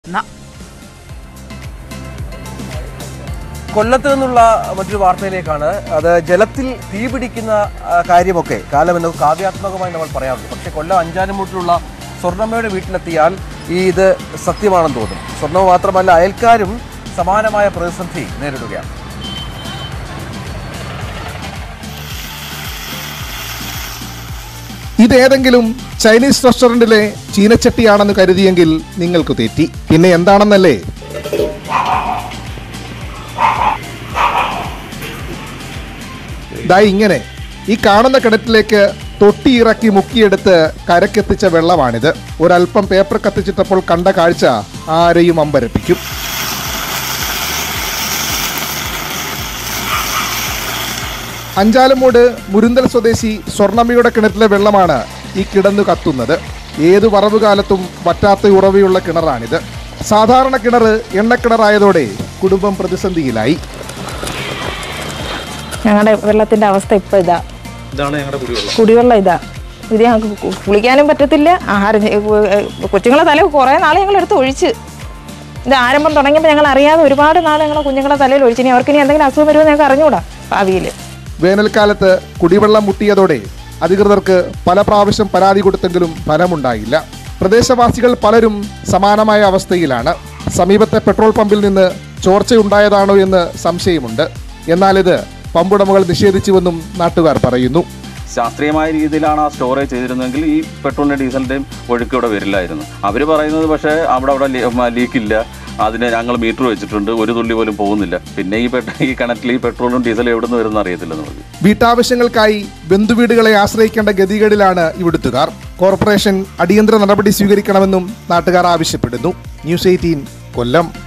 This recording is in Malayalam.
ന- കൊല്ലത്ത് നിന്നുള്ള മറ്റൊരു വാർത്തയിലേക്കാണ് അത് ജലത്തിൽ തീ പിടിക്കുന്ന ആ, കാര്യമൊക്കെ കാലമെന്ന് കാവ്യാത്മകമായി നമ്മൾ പറയാറുണ്ട് പക്ഷേ കൊല്ലം അഞ്ചാനുമൂട്ടിലുള്ള സ്വർണ്ണമ്മയുടെ വീട്ടിലെത്തിയാൽ ഈ ഇത് സത്യമാണെന്ന് തോന്നും സ്വർണ്ണമ്മ മാത്രമല്ല അയൽക്കാരും സമാനമായ പ്രതിസന്ധി നേരിടുകയാണ് ഇതേതെങ്കിലും ചൈനീസ് റെസ്റ്റോറന്റിലെ ചീനച്ചട്ടിയാണെന്ന് കരുതിയെങ്കിൽ നിങ്ങൾക്ക് തെറ്റി പിന്നെ എന്താണെന്നല്ലേ ദാ ഇങ്ങനെ ഈ കാണുന്ന കിണറ്റിലേക്ക് തൊട്ടിയിറക്കി മുക്കിയെടുത്ത് കരക്കെത്തിച്ച വെള്ളമാണിത് ഒരല്പം പേപ്പർ കത്തിച്ചിട്ടപ്പോൾ കണ്ട കാഴ്ച ആരെയും അമ്പരപ്പിക്കും അഞ്ചാലമൂട് മുരുന്തൽ സ്വദേശി സ്വർണ്ണമ്മയുടെ കിണറ്റിലെ വെള്ളമാണ് ഈ കിടന്നു കത്തുന്നത് ഏതു വറവ് കാലത്തും വറ്റാത്ത ഉറവയുള്ള കിണറാണിത് സാധാരണ കിണർ എണ്ണക്കിണറായതോടെ കുടുംബം പ്രതിസന്ധിയിലായി ഞങ്ങളുടെ വെള്ളത്തിന്റെ അവസ്ഥ ഇപ്പൊ ഇതാ ഇതാണ് ഞങ്ങളുടെ കുടിവെള്ളം കുടിവെള്ളം ഇതാ ഇത് ഞങ്ങൾക്ക് കു- കുളിക്കാനും പറ്റത്തില്ല ആഹാരം ചെയ്യ- കു- ഏ, കൊച്ചുങ്ങളെ തല കുറേ നാൾ ഞങ്ങൾ എടുത്ത് ഒഴിച്ച് ഇത് ആരംഭം തുടങ്ങിയപ്പോൾ ഞങ്ങൾ അറിയാതെ ഒരുപാട് നാൾ ഞങ്ങളെ കുഞ്ഞുങ്ങളെ തലയിൽ ഒഴിച്ചിനി അവർക്ക് ഇനി എന്തെങ്കിലും അസുഖം വരുമോ ഞങ്ങൾക്ക് അറിഞ്ഞൂടാ ഭാവിയിൽ വേനൽക്കാലത്ത് കുടിവെള്ളം മുട്ടിയതോടെ അധികൃതർക്ക് പല പ്രാവശ്യം പരാതി കൊടുത്തെങ്കിലും ഫലമുണ്ടായില്ല പ്രദേശവാസികൾ പലരും സമാനമായ അവസ്ഥയിലാണ് സമീപത്തെ പെട്രോൾ പമ്പിൽ നിന്ന് ചോർച്ചയുണ്ടായതാണോ എന്ന് സംശയമുണ്ട് എന്നാൽ ഇത് പമ്പുടമകൾ നിഷേധിച്ചുവെന്നും നാട്ടുകാർ പറയുന്നു ശാസ്ത്രീയമായ രീതിയിലാണ് ആ സ്റ്റോറേജ് ചെയ്തിരുന്നെങ്കിൽ ഈ പെട്രോളിൻ്റെ ഡീസലിൻ്റെയും ഒഴുക്ക് ഇവിടെ വരില്ലായിരുന്നു അവർ പറയുന്നത് പക്ഷേ അവിടെ അവിടെ ലീക്കില്ല അതിന് ഞങ്ങൾ മീറ്റർ വെച്ചിട്ടുണ്ട് ഒരു തുള്ളി പോലും പോകുന്നില്ല പിന്നെ ഈ പെട്രോ ഈ കിണറ്റിൽ ഈ പെട്രോളും ഡീസലും എവിടെ നിന്ന് വരുന്ന അറിയത്തില്ല നമുക്ക് വീട്ടാവശ്യങ്ങൾക്കായി ബന്ധുവീടുകളെ ആശ്രയിക്കേണ്ട ഗതികേടിലാണ് ഇവിടുത്തുകാർ കോർപ്പറേഷൻ അടിയന്തര നടപടി സ്വീകരിക്കണമെന്നും നാട്ടുകാർ ആവശ്യപ്പെടുന്നു ന്യൂസ് എയ്റ്റീൻ കൊല്ലം